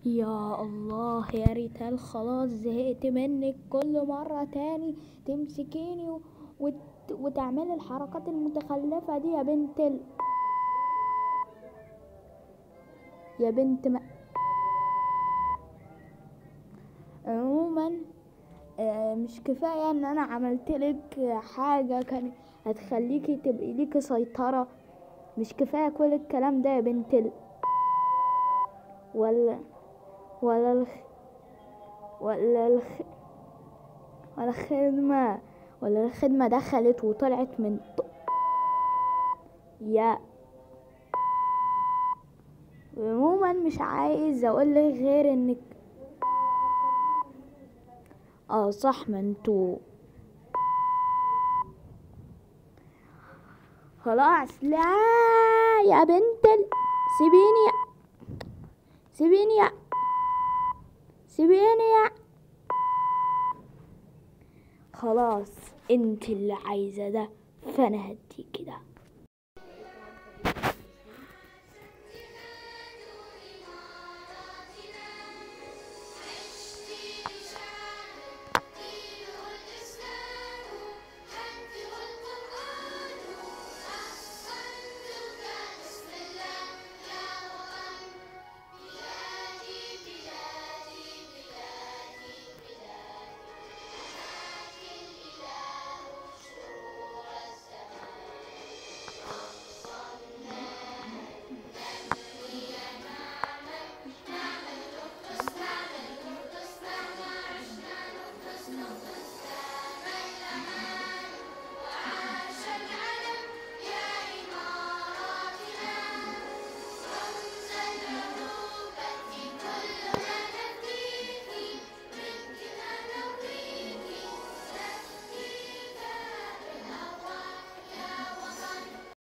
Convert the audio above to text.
يا الله يا ريتال خلاص زهقت منك كل مرة تاني تمسكيني و... وت... وتعملي الحركات المتخلفة دي يا بنت ال... يا بنت ما عموما آه، مش كفاية ان انا عملتلك حاجة كان هتخليكي تبقي ليكي سيطرة مش كفاية كل الكلام ده يا بنت ال... ولا ولا الخ... ولا الخ... ولا الخدمة ولا الخدمة دخلت وطلعت من ط... يا عموما مش عايز اقولك غير انك اه صح ما انتوا خلاص لا يا بنت ال... سيبيني سيبيني يا سيبيني يا خلاص انت اللي عايزة ده فانا هديكي ده